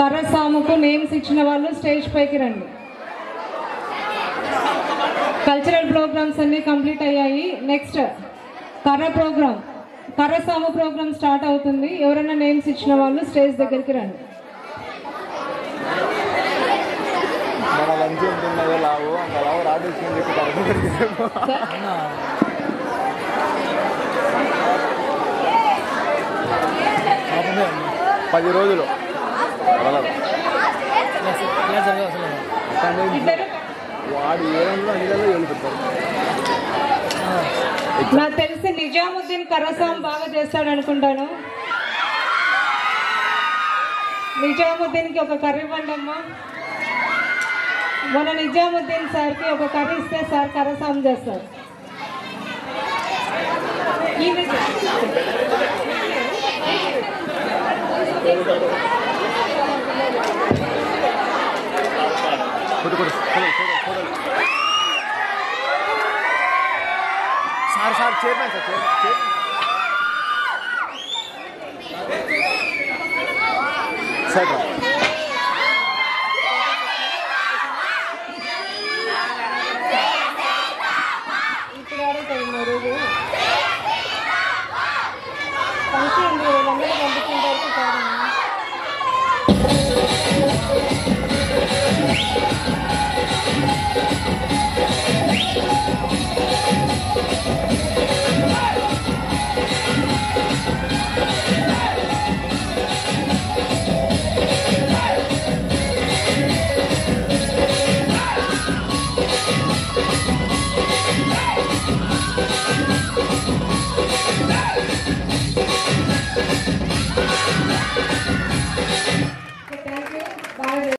కర్రసాముకు names ఇచ్చిన వాళ్ళు stage పైకి రండి కల్చరల్ ప్రోగ్రామ్స్ అన్ని కంప్లీట్ అయ్యాయి నెక్స్ట్ కర్ర ప్రోగ్రామ్ కర్రసాము ప్రోగ్రామ్ స్టార్ట్ అవుతుంది ఎవరైనా నేమ్స్ ఇచ్చిన వాళ్ళు స్టేజ్ దగ్గరికి రండి మన లంచ్ ఉంటున్నదో లావు అంత లావు రాడేసుకుని చెప్పి కరెక్ట్ పది రోజులు వదలరు. కానీ ఇద్దరు వాడు ఏమైనా నీళ్ళలో వెళ్ళిపోతారు నాకు తెలిసి నిజాముద్దీన్ కర్రసాం బాగా చేస్తాడు అనుకుంటాను నిజాముద్దీన్కి ఒక కర్రీ ఇవ్వండి అమ్మా మన నిజాముద్దీన్ సార్కి ఒక కర్రీ ఇస్తే సార్ కర్రసాం చేస్తారు ఈయన కొట్టు కొట్టు చూడాలి చూడాలి చూడాలి sir sir chairman sir chairman chairman sir రా.